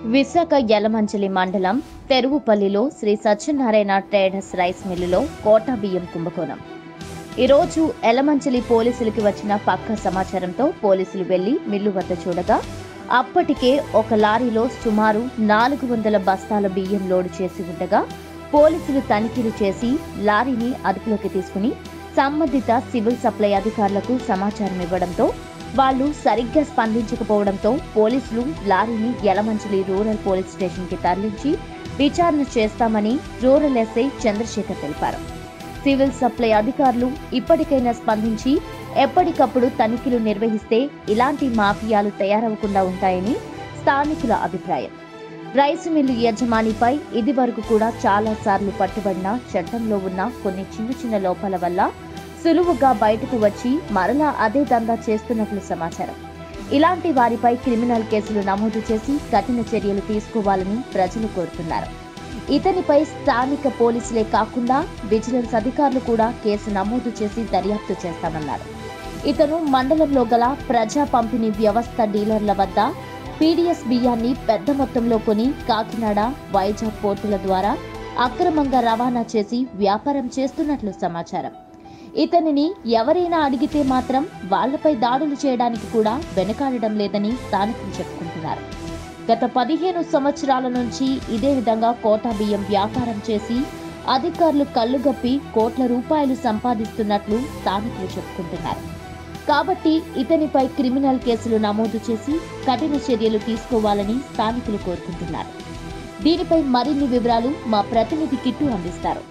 విశాఖ యలమంచిలి మండలం తెరువుపల్లిలో Sri Satyanarayana traders rice మిల్లులో కోటా బియ్యం కుంభకోణం ఈరోజు ఎలమంచిలి పోలీసులకి వచ్చిన పక్క సమాచారంతో పోలీసులు వెళ్లి మిల్లు వద్ద చూడగా అప్పటికే ఒక లారీలో సుమారు నాలుగు వందల బస్తాల బియ్యం లోడు చేసి ఉండగా పోలీసులు తనిఖీలు చేసి లారీని అదుపులోకి తీసుకుని సంబంధిత సివిల్ సప్లై అధికారులకు సమాచారం ఇవ్వడంతో వాళ్ళు సరిగ్గా స్పందించకపోవడంతో పోలీసులు లారీని యలమంచిలి రూరల్ పోలీస్ స్టేషన్ కి తరలించి విచారణ చేస్తామని రూరల్ ఎస్ఐ చంద్రశేఖర్ తెలిపారు సివిల్ సప్లై అధికారులు ఇప్పటికైనా స్పందించి ఎప్పటికప్పుడు తనిఖీలు నిర్వహిస్తే ఇలాంటి మాఫియాలు తయారవకుండా ఉంటాయని స్థానికుల అభిప్రాయం రైసు మిల్లు యజమానిపై ఇదివరకు కూడా చాలా సార్లు పట్టుబడిన చట్టంలో ఉన్న కొన్ని చిన్న చిన్న లోపాల వల్ల సులువుగా బయటకు వచ్చి మరలా అదే దందా చేస్తున్నట్లు సమాచారం ఇలాంటి వారిపై క్రిమినల్ కేసులు నమోదు చేసి కఠిన చర్యలు తీసుకోవాలని ప్రజలు కోరుతున్నారు ఇతనిపై స్థానిక పోలీసులే కాకుండా విజిలెన్స్ అధికారులు కూడా కేసు నమోదు చేసి దర్యాప్తు చేస్తామన్నారు ఇతను మండలంలో గల ప్రజా పంపిణీ వ్యవస్థ డీలర్ల వద్ద పీడీఎస్ బియ్యాన్ని పెద్ద మొత్తంలో కొని కాకినాడ వైజాగ్ పోర్టుల ద్వారా అక్రమంగా రవాణా చేసి వ్యాపారం చేస్తున్నట్లు సమాచారం ఇతనిని ఎవరైనా అడిగితే మాత్రం వాళ్లపై దాడులు చేయడానికి కూడా వెనకాడడం లేదని స్థానికులు చెప్పుకుంటున్నారు గత పదిహేను సంవత్సరాల నుంచి ఇదే విధంగా కోటా బియ్యం వ్యాపారం చేసి అధికారులు కళ్ళుగప్పి కోట్ల రూపాయలు సంపాదిస్తున్నట్లు స్థానికులు చెప్పుకుంటున్నారు కాబట్టి ఇతనిపై క్రిమినల్ కేసులు నమోదు చేసి కఠిన చర్యలు తీసుకోవాలని స్థానికులు కోరుకుంటున్నారు దీనిపై మరిన్ని వివరాలు మా ప్రతినిధి కిట్టు అందిస్తారు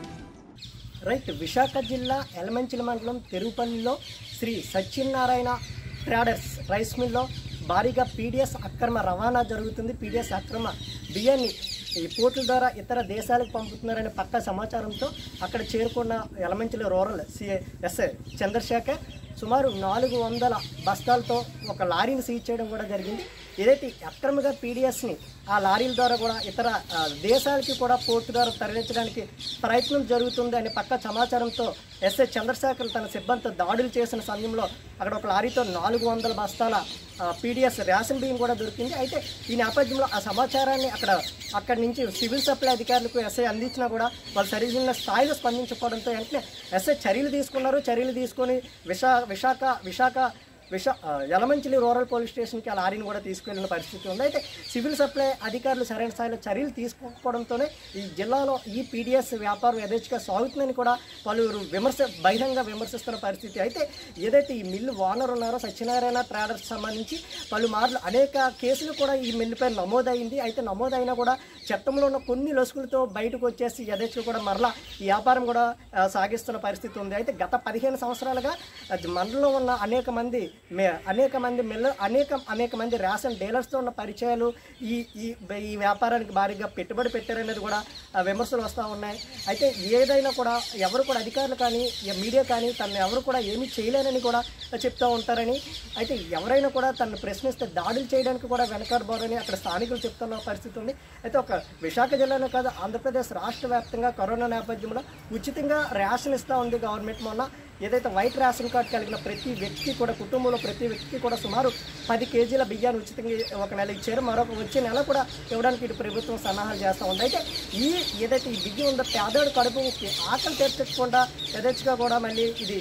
రైట్ విశాఖ జిల్లా ఎలమంచిల మండలం తెరుపల్లిలో శ్రీ సత్యనారాయణ ట్రేడర్స్ రైస్ మిల్లో భారీగా పీడిఎస్ అక్రమ రవాణా జరుగుతుంది పీడిఎస్ అక్రమ బియ్యాన్ని ఈ పోర్టుల ద్వారా ఇతర దేశాలకు పంపుతున్నారనే పక్క సమాచారంతో అక్కడ చేరుకున్న Yelamanchili rural CI SI Chandrasekhar సుమారు నాలుగు వందల బస్తాలతో ఒక లారీని సీజ్ చేయడం కూడా జరిగింది ఏదైతే అక్రమంగా పీడిఎస్ని ఆ లారీల ద్వారా కూడా ఇతర ఆ, దేశాలకి కూడా పోర్టు ద్వారా తరలించడానికి ప్రయత్నం జరుగుతుంది అనే పక్క సమాచారంతో ఎస్ఐ చంద్రశేఖర్ తన సిబ్బందితో దాడులు చేసిన సమయంలో అక్కడ ఒక లారీతో నాలుగు వందల బస్తాల పీడిఎస్ రేషన్ బియ్యం కూడా దొరికింది అయితే ఈ నేపథ్యంలో ఆ సమాచారాన్ని అక్కడ అక్కడి నుంచి సివిల్ సప్లై అధికారులకు ఎస్ఐ అందించినా కూడా వాళ్ళు సరిగిన స్థాయిలో స్పందించకపోవడంతో వెంటనే ఎస్ఐ చర్యలు తీసుకున్నారు చర్యలు తీసుకొని విశా విశాఖ విశాఖ విశా ఆ, యలమంచిలి రూరల్ పోలీస్ స్టేషన్కి ఆ లారీని కూడా తీసుకెళ్లిన పరిస్థితి ఉంది అయితే సివిల్ సప్లై అధికారులు సరైన స్థాయిలో చర్యలు తీసుకోకపోవడంతోనే ఈ జిల్లాలో ఈ పీడిఎస్ వ్యాపారం యథేచ్ఛగా సాగుతుందని కూడా పలువురు విమర్శ బహిరంగ విమర్శిస్తున్న పరిస్థితి అయితే ఏదైతే ఈ మిల్లు ఓనర్ ఉన్నారో సత్యనారాయణ ట్రేడర్స్ సంబంధించి పలుమార్లు అనేక కేసులు కూడా ఈ మిల్లుపై నమోదైంది అయితే నమోదైనా కూడా చట్టంలో ఉన్న కొన్ని లొసుకులతో బయటకు వచ్చేసి యథేచ్ఛగా కూడా మరలా ఈ వ్యాపారం కూడా ఆ, సాగిస్తున్న పరిస్థితి ఉంది అయితే గత పదిహేను సంవత్సరాలుగా అది మండలంలో ఉన్న అనేక మంది మే అనేక మంది మిల్ల అనేక అనేక మంది రేషన్ డీలర్స్తో ఉన్న పరిచయాలు ఈ ఈ ఈ వ్యాపారానికి భారీగా పెట్టుబడి పెట్టారనేది కూడా ఆ, విమర్శలు వస్తూ ఉన్నాయి అయితే ఏదైనా కూడా ఎవరు కూడా అధికారులు కానీ ఈ మీడియా కానీ తను ఎవరు కూడా ఏమీ చేయలేరని కూడా చెప్తూ ఉంటారని అయితే ఎవరైనా కూడా తను ప్రశ్నిస్తే దాడులు చేయడానికి కూడా వెనకాడబోరని అక్కడ స్థానికులు చెప్తున్న పరిస్థితి ఉంది అయితే ఒక విశాఖ జిల్లాలో కాదు ఆంధ్రప్రదేశ్ రాష్ట్ర వ్యాప్తంగా కరోనా నేపథ్యంలో ఉచితంగా రేషన్ ఇస్తూ ఉంది గవర్నమెంట్ మొన్న ఏదైతే వైట్ రేషన్ కార్డు కలిగిన ప్రతి వ్యక్తికి కూడా కుటుంబంలో ప్రతి వ్యక్తికి కూడా సుమారు పది కేజీల బియ్యాన్ని ఉచితంగా ఒక నెల ఇచ్చారు మరొక వచ్చే నెల కూడా ఇవ్వడానికి ఇటు ప్రభుత్వం సన్నాహాలు చేస్తూ ఉంది అయితే ఈ ఏదైతే ఈ బియ్యం ఉందో పేదోడు కడుపుకి ఆకలి తెచ్చకుండా యథేచ్ఛగా కూడా మళ్ళీ ఇది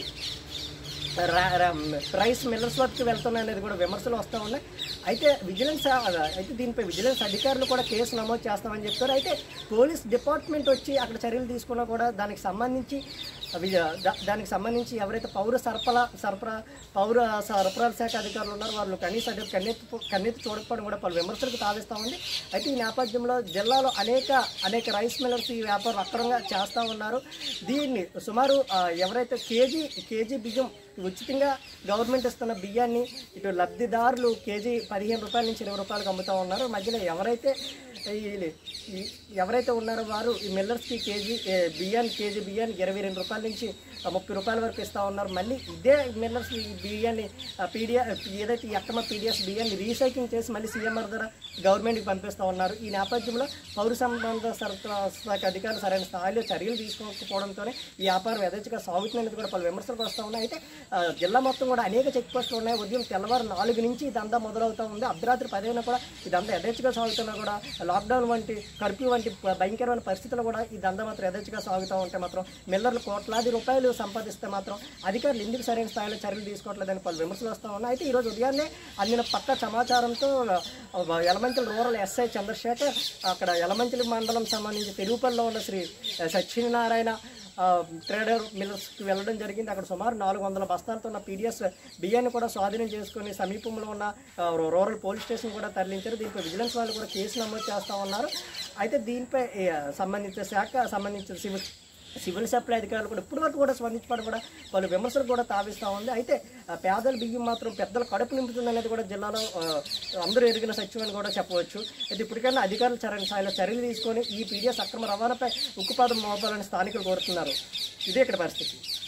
రా- రా- రైస్ మిల్లర్స్ వరకు వెళ్తున్నాయి అనేది కూడా విమర్శలు వస్తూ ఉన్నాయి అయితే విజిలెన్స్ ఆ- అయితే దీనిపై విజిలెన్స్ అధికారులు కూడా కేసు నమోదు చేస్తామని చెప్తారు అయితే పోలీస్ డిపార్ట్మెంట్ వచ్చి అక్కడ చర్యలు తీసుకున్నా కూడా దానికి సంబంధించి వి- దా- దానికి సంబంధించి ఎవరైతే పౌర సరఫరా సరఫరా పౌర సరఫరాల శాఖ అధికారులు ఉన్నారో వాళ్ళు కనీస అధికారులు కన్నెత్తి కన్నెత్తి చూడకపోవడం కూడా పలు విమర్శలకు తావిస్తూ ఉంది అయితే ఈ నేపథ్యంలో జిల్లాలో అనేక అనేక రైస్ మిల్లర్స్ ఈ వ్యాపారం అక్రమంగా చేస్తూ ఉన్నారు దీన్ని సుమారు ఆ, ఎవరైతే కేజీ కేజీ బియ్యం ఉచితంగా గవర్నమెంట్ ఇస్తున్న బియ్యాన్ని ఇటు లబ్ధిదారులు కేజీ పదిహేను రూపాయల నుంచి ఇరవై రూపాయలకు అమ్ముతూ ఉన్నారు మధ్యలో ఎవరైతే ఈ- ఈ ఎవరైతే ఉన్నారో వారు ఈ మిల్లర్స్కి కేజీ ఏ, బియ్యాన్ని కేజీ బియ్యాన్ని ఇరవై రెండు రూపాయల నుంచి ఆ, ముప్పై రూపాయల వరకు ఇస్తూ ఉన్నారు మళ్ళీ ఇదే మిల్లర్స్ ఈ బియ్యాన్ని పీడియా ఏదైతే ఈ అక్రమ పీడిఎస్ బియ్యాన్ని రీసైక్లింగ్ చేసి మళ్ళీ సీఎంఆర్ ద్వారా గవర్నమెంట్కి పంపిస్తూ ఉన్నారు ఈ నేపథ్యంలో పౌర సంబంధ సరఫరా శాఖ అధికారులు సరైన స్థాయిలో చర్యలు తీసుకోకపోవడంతోనే ఈ వ్యాపారం యథేచ్ఛగా సాగుతున్నది కూడా పలు విమర్శలకు వస్తూ ఉన్నాయి అయితే ఆ, జిల్లా మొత్తం కూడా అనేక చెక్ పోస్టులు ఉన్నాయి ఉదయం తెల్లవారు నాలుగు నుంచి ఈ దందా మొదలవుతూ ఉంది అర్ధరాత్రి పదైనా కూడా ఈ దందా యథేచ్ఛగా సాగుతున్నా కూడా లాక్డౌన్ వంటి కర్ఫ్యూ వంటి ప- భయంకరమైన పరిస్థితులు కూడా ఈ దందా మాత్రం యథేచ్ఛగా సాగుతూ ఉంటే మాత్రం మిల్లర్లు కోట్లాది రూపాయలు సంపాదిస్తే మాత్రం అధికారులు ఎందుకు సరైన స్థాయిలో చర్యలు తీసుకోవట్లేదని పలు విమర్శలు వస్తూ ఉన్నాయి అయితే ఈరోజు ఉదయాన్నే అందిన పక్క సమాచారంతో ఆ, యలమంచిలి రూరల్ ఎస్ఐ చంద్రశేఖర్ అక్కడ యలమంచిలి మండలం సంబంధించి తిరుపతిలో ఉన్న శ్రీ సత్యనారాయణ ఆ, ట్రేడర్ మిల్లర్స్కి వెళ్ళడం జరిగింది అక్కడ సుమారు నాలుగు వందల బస్తాలతో ఉన్న పీడిఎస్ బియ్యాన్ని కూడా స్వాధీనం చేసుకుని సమీపంలో ఉన్న ఆ, రూరల్ పోలీస్ స్టేషన్ కూడా తరలించారు దీనిపై విజిలెన్స్ వాళ్ళు కూడా కేసు నమోదు చేస్తూ ఉన్నారు అయితే దీనిపై ఆ, సంబంధించిన శాఖ సంబంధించిన సివిల్ సివిల్ సప్లై అధికారులు కూడా ఇప్పటి వరకు కూడా స్పందించడం కూడా పలు విమర్శలు కూడా తావిస్తూ ఉంది అయితే ఆ, పేదల బియ్యం మాత్రం పెద్దల కడుపు నింపుతుంది అనేది కూడా జిల్లాలో ఆ, అందరూ ఎరిగిన సత్యం అని కూడా చెప్పవచ్చు అయితే ఇప్పటికైనా అధికారులు చర్య స్థాయిలో చర్యలు తీసుకొని ఈ పీడిఎస్ అక్రమ రవాణాపై ఉక్కుపాదం మోపాలని స్థానికులు కోరుతున్నారు ఇదే ఇక్కడ పరిస్థితి